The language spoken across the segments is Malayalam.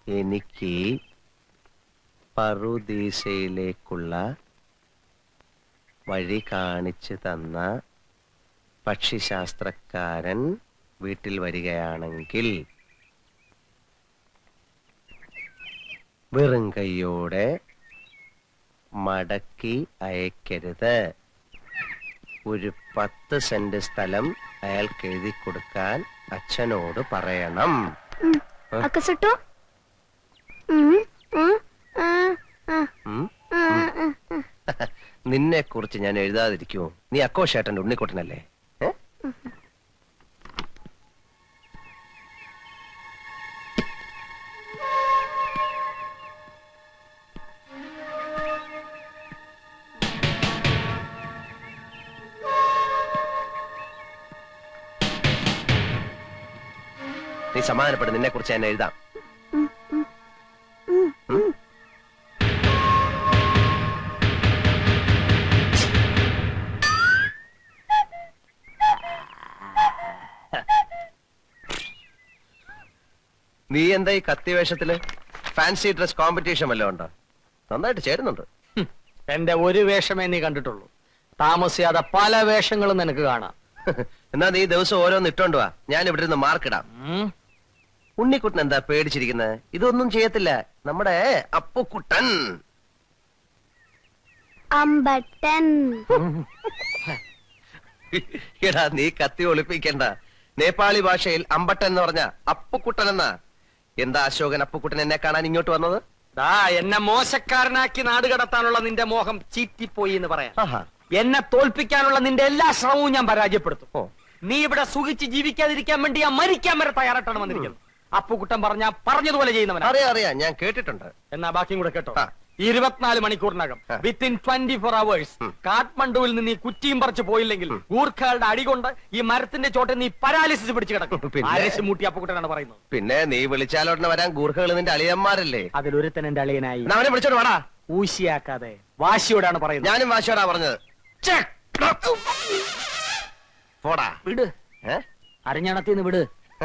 എനിക്ക് പറുദീസയിലേക്കുള്ള വഴി കാണിച്ചു തന്ന പക്ഷിശാസ്ത്രക്കാരൻ വീട്ടിൽ വരികയാണെങ്കിൽ വെറും കൈയോടെ മടക്കി അയക്കരുത് ഒരു പത്ത് സെന്റ് സ്ഥലം അയാൾക്ക് എഴുതി കൊടുക്കാൻ അച്ഛനോട് പറയണം അക്കസട്ടു ഉം, ഉം, ആ, ആ, ഉം? ആ, ആ, ആ. നിന്നെ കുറിച്ച് ഞാൻ എഴുതാതിരിക്കുമോ നീ അക്കോഷേട്ടന്റെ ഉണ്ണിക്കുട്ടനല്ലേ ഏ? നീ സമാധാനപ്പെടും നിന്നെ കുറിച്ച് ഞാൻ എഴുതാം ഉം? നീ എന്താ ഈ കത്തി വേഷത്തില് ഫാൻസി ഡ്രസ് കോമ്പറ്റീഷൻ വല്ലതും ഉണ്ടോ നന്നായിട്ട് ചേരുന്നുണ്ട് ഹും, എന്റെ ഒരു വേഷമേ നീ കണ്ടിട്ടുള്ളൂ താമസിയാതെ പല വേഷങ്ങളും നിനക്ക് കാണാം എന്നാ നീ ദിവസം ഓരോന്ന് ഇട്ടോണ്ട് വാ ഞാൻ ഇവിടെ നിന്ന് മാർക്കിടാം ഉം. ഉണ്ണിക്കുട്ടൻ എന്താ പേടിച്ചിരിക്കുന്നത് ഇതൊന്നും ചെയ്യത്തില്ല നമ്മുടെ അപ്പുക്കുട്ടൻ അമ്പട്ടൻ എടാ നീ കത്തി ഒളിപ്പിക്കണ്ട നേപ്പാളി ഭാഷയിൽ അമ്പട്ടൻ എന്ന് പറഞ്ഞ അപ്പുക്കുട്ടൻ എന്നാ എന്താ അശോകൻ അപ്പുക്കുട്ടൻ എന്നെ കാണാൻ ഇങ്ങോട്ട് വന്നത് ദാ എന്നെ മോശക്കാരനാക്കി നാട് കടത്താനുള്ള നിന്റെ മോഹം ചീറ്റിപ്പോയി എന്ന് പറയാം ആഹാ എന്നെ തോൽപ്പിക്കാനുള്ള നിന്റെ എല്ലാ ശ്രമവും ഞാൻ പരാജയപ്പെടുത്തും ഓ നീ ഇവിടെ സുഖിച്ച് ജീവിക്കാതിരിക്കാൻ വേണ്ടി ഞാൻ മരിക്കാൻ വരെ തയ്യാറായിട്ടാണ് വന്നിരിക്കുന്നത് അപ്പുകുട്ടൻ പറഞ്ഞ പറഞ്ഞതുപോലെ ചെയ്യുന്നവനാ അറിയാം അറിയാം ഞാൻ കേട്ടിട്ടുണ്ട് എന്നാ ബാക്കിയും കൂടെ കേട്ടോ ആ. ഇരുപത്തിനാല് മണിക്കൂറിനകം ആ. വിത്തിൻ ട്വന്റി ഫോർ അവേഴ്സ് ഉം. കാഠ്മണ്ഡുവിൽ നിന്ന് ഈ കുറ്റിയും പറിച്ച് പോയില്ലെങ്കിൽ ഗൂർഖകളുടെ അടികൊണ്ട് ഈ മരത്തിന്റെ ചോട്ടിൽ നീ പരാലിസിസ് പിടിച്ചു കിടക്കും പിന്നെ? ആരേശ് മൂട്ടി അപ്പുകുട്ടനാണ് പറയുന്നത് പിന്നെ നീ വിളിച്ചാലോടനെ വരാൻ ഗൂർഖകൾ നിന്റെ അളിയന്മാരല്ലേ അതിലൊരുത്തൻ എന്റെ അളിയനായി എന്നാ അവനെ വിളിച്ചോണ്ട് വാടാ ഊശിയാക്കാതെ വാശിയോടാണ് പറയുന്നത് ഞാനും വാശോടാ പറഞ്ഞത് ഛെ! പോടാ വിട് ഏ? അരഞ്ഞണത്തിന്ന് വിട്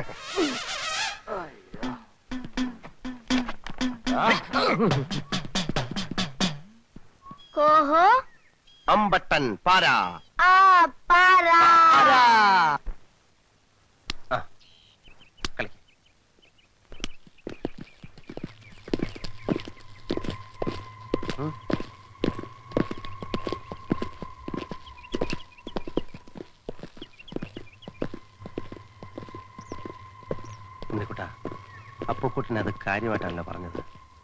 കോഹോ അമ്പട്ടൻ പാരാ ആ പാറ ആ, കളി ഉം. ഉണ്ണിക്കുട്ടാ അപ്പുക്കുട്ടൻ അത് കാര്യമായിട്ടല്ല പറഞ്ഞത്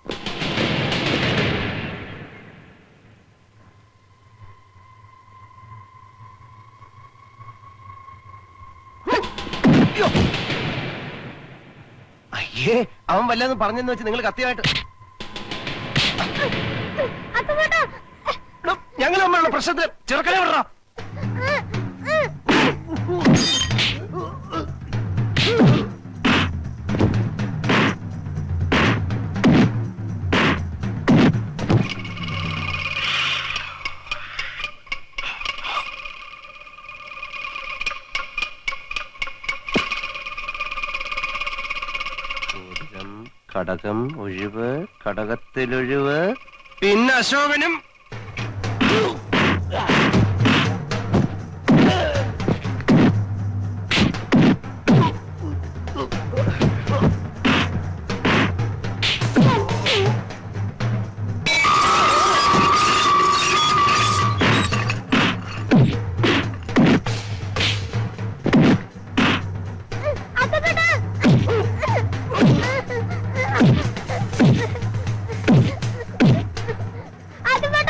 അയ്യേ അവൻ വല്ലതും പറഞ്ഞെന്ന് വെച്ച് നിങ്ങൾ കത്തിയായിട്ട് അക്കസട്ടു ഞങ്ങൾ തമ്മിലുള്ള പ്രശ്നത്തിൽ ചെറുക്കനെ വിടറ പൂരികം, കടകം ഒഴിവ് കടകത്തിലൊഴിവ് പിന്നെ അശോകനും അക്കസട്ടു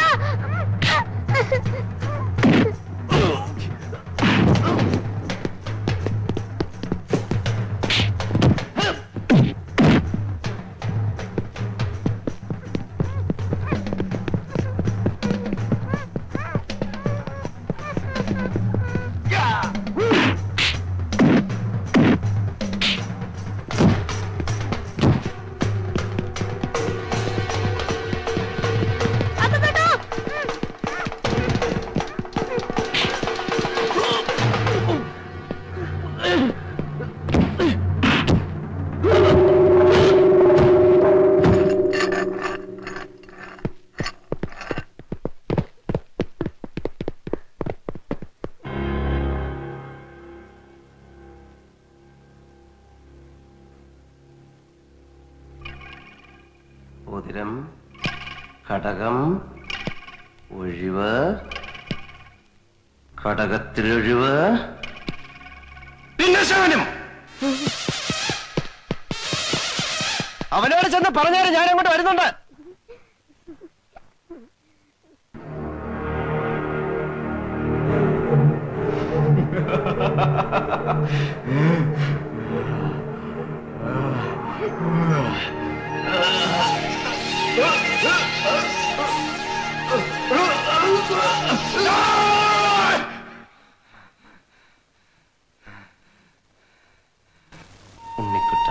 മോതിരം ഘടകം ഒഴിവ് ഘടകത്തിലൊഴിവ് പിന്നെ ശവനും അവനോട് ചെന്ന് പറഞ്ഞാലും ഞാൻ അങ്ങോട്ട് വരുന്നുണ്ട് ഉണ്ണിക്കുട്ട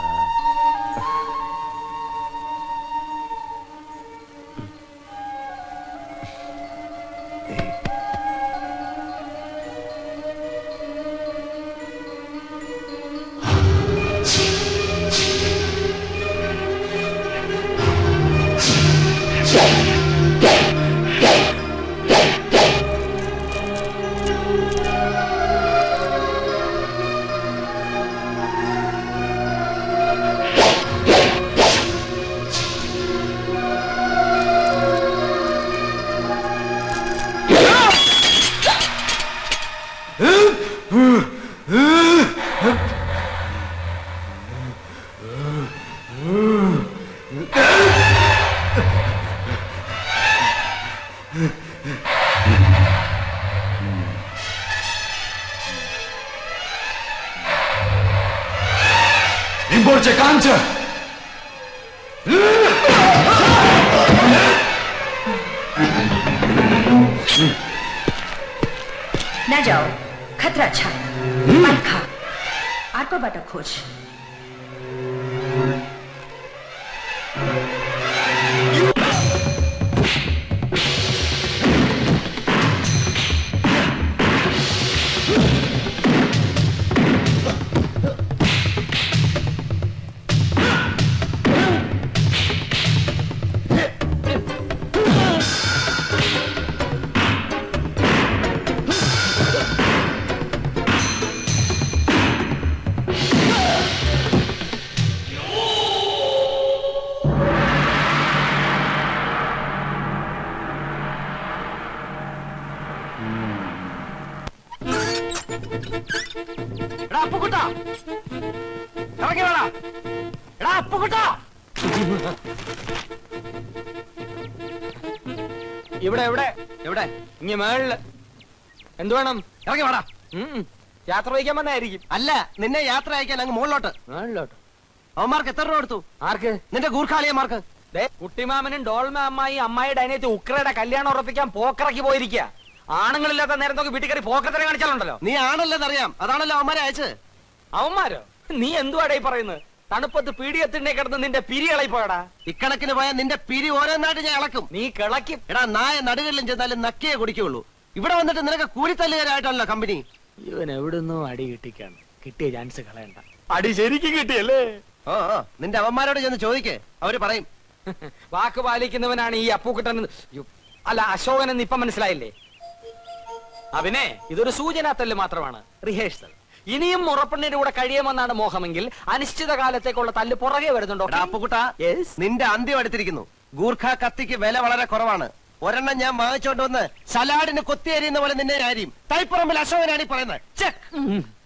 Rimborce कांच না যাও খতরা ছা পান খা আর কো বাটা খোঁজ എടാ അപ്പുക്കുട്ട ഇറങ്ങി വേടാ എടാ അപ്പുക്കുട്ട ഇവിടെ എവിടെ എവിടെ ഇങ്ങ മേളില് എന്തു വേണം ഇറങ്ങി വേടാ ഉം. യാത്ര വഹിക്കാൻ വന്നായിരിക്കും അല്ല നിന്നെ യാത്ര അയക്കാൻ അങ്ങ് മുകളിലോട്ട് മേളിലോട്ട് അവന്മാർക്ക് എത്ര രൂപ കൊടുത്തു ആർക്ക് നിന്റെ ഗൂർഖാലിയന്മാർക്ക് ദേ, കുട്ടിമാമനും ഡോൾമ അമ്മായി അമ്മായിയുടെ അനിയത്തി ഉക്രയുടെ കല്യാണം ഉറപ്പിക്കാൻ പോക്കിറക്കി പോയിരിക്കുക ആണുങ്ങളില്ലാത്ത നേരം നോക്കി വീട്ടിൽ കയറി പോക്കത്തിനെ കാണിച്ചാലുണ്ടല്ലോ നീ ആണല്ലെന്നറിയാം അതാണല്ലോ അവന്മാരെ അയച്ചത് അവന്മാരോ നീ എന്തുവാടേ പറയുന്നത് തണുപ്പത്ത് പീഡിയത്തിനെ കിടന്ന് നിന്റെ പിരി ഇളയിപ്പോയടാ ഇക്കണക്കിന് പോയാൽ നിന്റെ പിരി ഓരോന്നായിട്ട് ഞാൻ ഇളക്കും നീ കിളക്കും എടാ നായ നടുകളിലും ചെന്നാലും നക്കിയേ കുടിക്കുള്ളൂ ഇവിടെ വന്നിട്ട് നിനക്ക് കൂലിത്തല്ലുകാരായിട്ടല്ലോ കമ്പനി ഇവൻ എവിടുന്നോ അടി കിട്ടിക്കാണ് കിട്ടിയ ചാൻസ് കളയണ്ട അടി ശരിക്കും കിട്ടിയല്ലേ ഓ ഓ നിന്റെ അവന്മാരോട് ചെന്ന് ചോദിക്കേ അവര് പറയും വാക്ക് പാലിക്കുന്നവനാണ് ഈ അപ്പൂക്കുട്ടൻ എന്ന്- യ്യോ, അല്ല അശോകൻ എന്ന് ഇപ്പൊ മനസ്സിലായില്ലേ അവനെ ഇതൊരു സൂചനാത്തല്ല് മാത്രമാണ് റിഹേഴ്സൽ ഇനിയും മുറപ്പെണ്ണിന്റെ കൂടെ കഴിയുമെന്നാണ് മോഹമെങ്കിൽ അനിശ്ചിത കാലത്തേക്കുള്ള തല്ല് പുറകെ വരുന്നുണ്ടോ എടാ അപ്പുകുട്ട Yes. നിന്റെ അന്ത്യം എടുത്തിരിക്കുന്നു ഗൂർഖ കത്തിക്ക് വില വളരെ കുറവാണ് ഒരെണ്ണം ഞാൻ വാങ്ങിച്ചോണ്ട് വന്ന് സലാഡിന് കൊത്തിയരിയുന്ന പോലെ നിന്നെ ആര്യം തൈപ്പറമ്പിൽ അശോകനാണ് ഈ പറയുന്നത് ചെക്ക് ഉം.